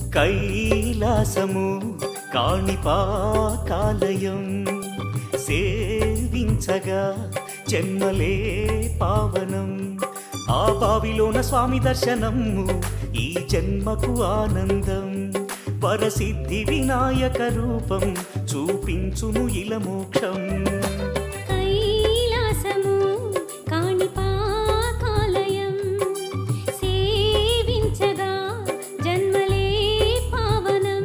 కైలాసము కాణిపాకాలయం సేవించగా జన్మలే పావనం ఆ బావిలోన స్వామి దర్శనము ఈ జన్మకు ఆనందం వరసిద్ధి వినాయక రూపం చూపించును ఇల మోక్షం కైలాసము కాణిపాకాలయం సేవించగా జన్మలే పావనం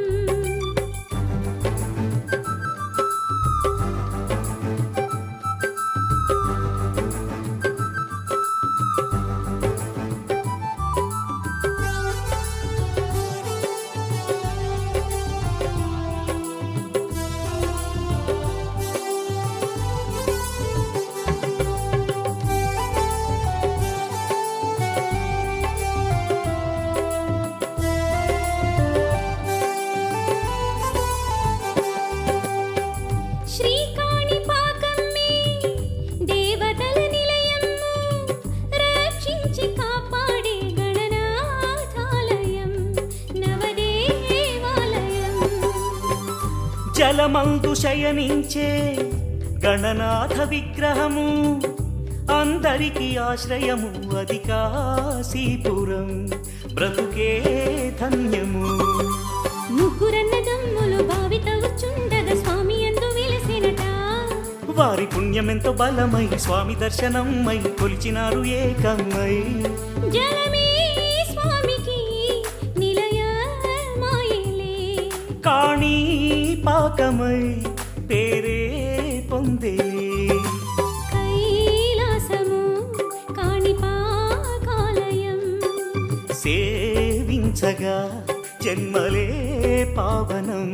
శ్రీకాణిపాకమ్మే దేవతల నిలయము రక్షించి కాపాడే గణనాథాలయం నవదేవాలయం జలమందు శయనించే గణనాథ విగ్రహము అందరికి ఆశ్రయము అది కాశీపురం బ్రతుకే ధన్యము ముగ్గురన్నదమ్ములు భావితవుచుండగా స్వామి ఎందు వెలిసినట వారి పుణ్యమెంతో బలమై స్వామి దర్శనమై కొలిచినారు ఏకమై జలమే స్వామికి నిలయమాయలే కాణీ పాకమై పేరే పొందే కైలాసము కాణిపాకాలయం సేవించగా జన్మలే పావనం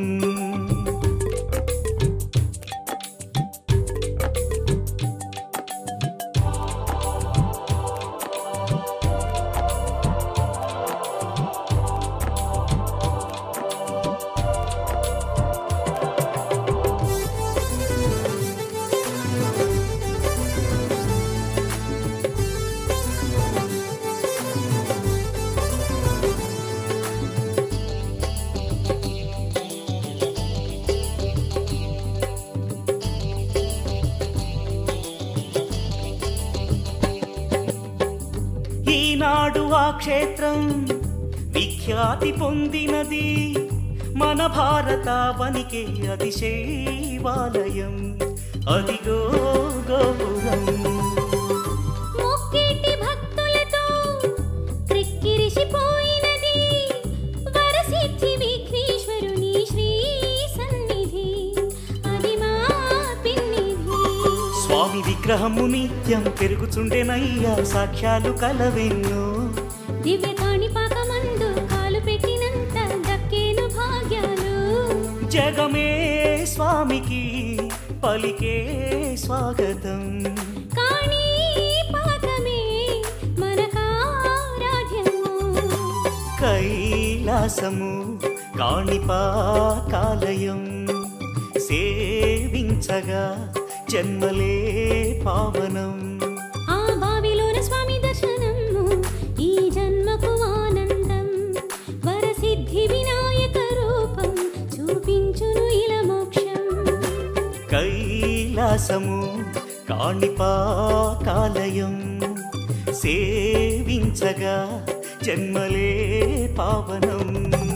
ఈనాడు ఆ క్షేత్రం విఖ్యాతి పొందినది మన భారతావనికి అది శైవాలయం అదిగో గోపురం మొక్కేటి భక్తులతో క్రిక్కిరిసిపోయినది వరసిద్ధి విఘ్నేశ్వరుని శ్రీ సన్నిధి అది మా పిన్నిధి స్వామి విగ్రహము నిత్యం పెరుగుచుండెనయ్యా సాక్ష్యాలు కలవెన్నో దివ్య కాణిపాకమందు కాలు పెట్టినంత దక్కేను భాగ్యాలు జగమే స్వామికి పలికే స్వాగతం కాణిపాకమే మనకారాధ్యము కైలాసము కాణిపాకాలయం సేవించగా జన్మలే పావనం ఆ బావిలోన స్వామి దర్శనము ఈ జన్మకు ఆనందం వరసిద్ధి వినాయక రూపం చూపించును ఇల మోక్షం కైలాసము కాణిపాకాలయం సేవించగా జన్మలే పావనం